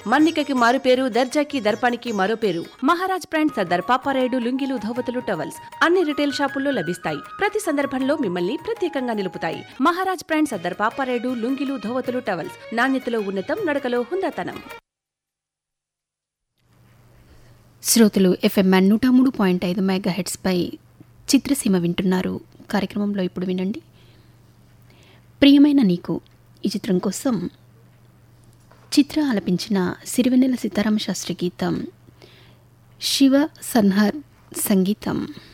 మన్నికకి మారు పేరు దర్జాకి దర్పానికి మరో పేరు మహారాజ్ బ్రాండ్ సర్దార్ పాపారాయుడు లుంగిలు ధోవతులు టవల్స్ అన్ని రిటైల్ షాపుల్లో లభిస్తాయి ప్రతి సందర్భంలో మిమ్మల్ని ప్రత్యేకంగా నిలుపుతాయి మహారాజ్ బ్రాండ్ సర్దార్ పాపారాయుడు లుంగిలు ధోవతులు టవల్స్ నాణ్యతలో ఉన్నతం నడకలో హుందాతనం శ్రోతలు ఎఫ్ఎంఎన్ నూట మూడు పాయింట్ ఐదు మెగా హెడ్స్పై చిత్రసీమ వింటున్నారు కార్యక్రమంలో ఇప్పుడు వినండి ప్రియమైన నీకు ఈ చిత్రం కోసం చిత్ర ఆలపించిన సిరివెన్నెల సీతారామ శాస్త్రి గీతం శివ సన్హర్ సంగీతం